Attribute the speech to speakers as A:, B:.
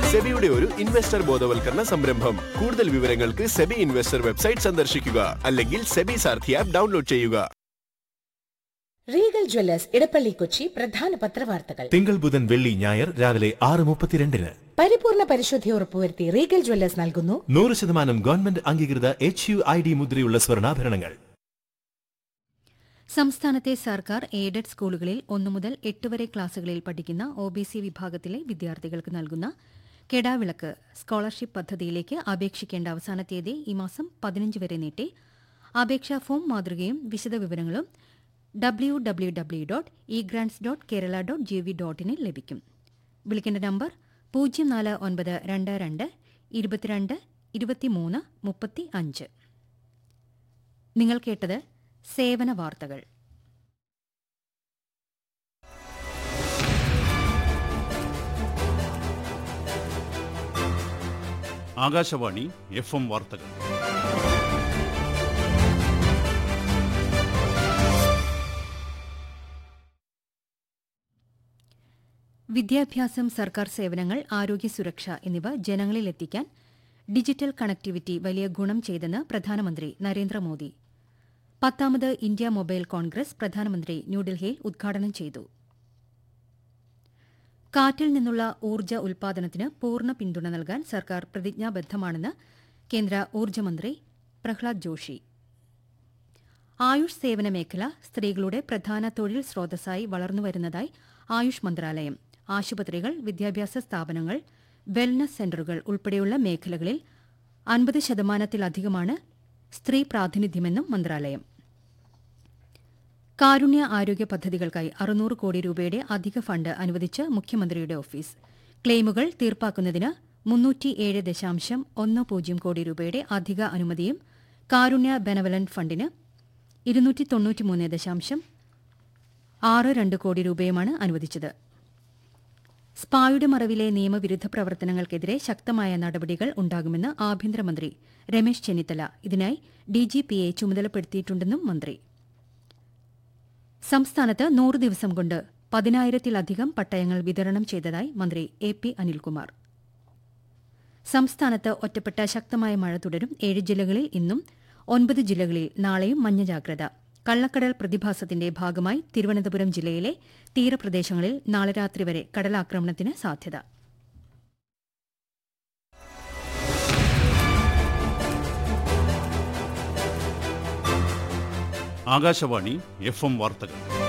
A: സെബിയുടെ ഒരു ഇൻവെസ്റ്റർ ബോധവൽക്കരണ സംരംഭം കൂടുതൽ വിവരങ്ങൾക്ക് സെബി ഇൻവെസ്റ്റർ വെബ്സൈറ്റ് സന്ദർശിക്കുക അല്ലെങ്കിൽ സെബി സാരഥി ആപ്പ് ഡൗൺലോഡ് ചെയ്യുക
B: റീഗൽ ജ്വല്ലേഴ്സ് ഇടപ്പള്ളി കൊച്ചി പ്രധാന പത്രവാർത്തകൾ
C: തിങ്കൾ ബുധൻ വെള്ളി ഞായർ രാവിലെ ആറ് മുപ്പത്തിരണ്ടിന്
B: പരിപൂർണ പരിശുദ്ധി ഉറപ്പുവരുത്തി റീഗൽ ജ്വല്ലേഴ്സ് നൽകുന്നു
C: നൂറ് ശതമാനം ഗവൺമെന്റ് അംഗീകൃത എച്ച് യു ഐ ഡി മുദ്രയുള്ള സ്വർണ്ണാഭരണങ്ങൾ
D: സംസ്ഥാനത്തെ സർക്കാർ എയ്ഡഡ് സ്കൂളുകളിൽ ഒന്നു മുതൽ എട്ട് വരെ ക്ലാസുകളിൽ പഠിക്കുന്ന ഒ ബി സി വിഭാഗത്തിലെ വിദ്യാർത്ഥികൾക്ക് നൽകുന്ന കെടാവിളക്ക് സ്കോളർഷിപ്പ് പദ്ധതിയിലേക്ക് അപേക്ഷിക്കേണ്ട അവസാന തീയതി ഈ മാസം പതിനഞ്ച് വരെ നീട്ടി അപേക്ഷാ ഫോം മാതൃകയും വിശദവിവരങ്ങളും W W W dot e grants dot Kerala dot G V ഡോട്ടിനിൽ ലഭിക്കും വിളിക്കേണ്ട നമ്പർ പൂജ്യം നാല് ഒൻപത് രണ്ട് രണ്ട് ഇരുപത്തിരണ്ട് ഇരുപത്തിമൂന്ന് മുപ്പത്തി അഞ്ച് നിങ്ങൾ കേട്ടത് സേവന വാർത്തകൾ
E: ആകാശവാണി എഫ് എം വാർത്തകൾ
D: വിദ്യാഭ്യാസം സർക്കാർ സേവനങ്ങൾ ആരോഗ്യ സുരക്ഷ എന്നിവ ജനങ്ങളിലെത്തിക്കാൻ ഡിജിറ്റൽ കണക്ടിവിറ്റി വലിയ ഗുണം ചെയ്തെന്ന് പ്രധാനമന്ത്രി നരേന്ദ്രമോദി പത്താമത് ഇന്ത്യ മൊബൈൽ കോൺഗ്രസ് പ്രധാനമന്ത്രി ന്യൂഡൽഹിയിൽ ഉദ്ഘാടനം ചെയ്തു കാറ്റിൽ നിന്നുള്ള ഊർജ്ജ ഉൽപാദനത്തിന് പൂർണ്ണ പിന്തുണ നൽകാൻ സർക്കാർ പ്രതിജ്ഞാബദ്ധമാണെന്ന് കേന്ദ്ര ഊർജ്ജമന്ത്രി പ്രഹ്ലാദ് ജോഷി ആയുഷ് സേവന മേഖല സ്ത്രീകളുടെ പ്രധാന തൊഴിൽ സ്രോതസ്സായി വളർന്നുവരുന്നതായി ആയുഷ് മന്ത്രാലയം ആശുപത്രികൾ വിദ്യാഭ്യാസ സ്ഥാപനങ്ങൾ വെൽനസ് സെന്ററുകൾ ഉൾപ്പെടെയുള്ള മേഖലകളിൽ അൻപത് ശതമാനത്തിലധികമാണ് സ്ത്രീ പ്രാതിനിധ്യമെന്നും മന്ത്രാലയം കാരുണ്യ ആരോഗ്യ പദ്ധതികൾക്കായി അറുന്നൂറ് കോടി രൂപയുടെ അധിക ഫണ്ട് അനുവദിച്ച് മുഖ്യമന്ത്രിയുടെ ഓഫീസ് ക്ലെയിമുകൾ തീർപ്പാക്കുന്നതിന് മുന്നൂറ്റിയേഴ് ദശാംശം ഒന്ന് പൂജ്യം കോടി രൂപയുടെ അധിക അനുമതിയും കാരുണ്യ ബെനവലന്റ് ഫണ്ടിന് ഇരുന്നൂറ്റി തൊണ്ണൂറ്റിമൂന്ന് ദശാംശം ആറ് രണ്ട് കോടി രൂപയുമാണ് അനുവദിച്ചത് സ്പായുടെ മറവിലെ നിയമവിരുദ്ധ പ്രവർത്തനങ്ങൾക്കെതിരെ ശക്തമായ നടപടികൾ ഉണ്ടാകുമെന്ന് ആഭ്യന്തരമന്ത്രി രമേശ് ചെന്നിത്തല ഇതിനായി ഡിജിപിയെ ചുമതലപ്പെടുത്തിയിട്ടുണ്ടെന്നും മന്ത്രി സംസ്ഥാനത്ത് നൂറ് ദിവസം കൊണ്ട് പതിനായിരത്തിലധികം പട്ടയങ്ങൾ വിതരണം ചെയ്തതായി മന്ത്രി എ പി അനിൽകുമാർ സംസ്ഥാനത്ത് ഒറ്റപ്പെട്ട ശക്തമായ മഴ തുടരും ഏഴ് ജില്ലകളിൽ ഇന്നും ഒൻപത് ജില്ലകളിൽ നാളെയും മഞ്ഞ ജാഗ്രത കള്ളക്കടൽ പ്രതിഭാസത്തിന്റെ ഭാഗമായി തിരുവനന്തപുരം ജില്ലയിലെ തീരപ്രദേശങ്ങളിൽ നാളെ രാത്രി വരെ കടലാക്രമണത്തിന് സാധ്യത
E: ആകാശവാണി എഫ് എം വാർത്തകൾ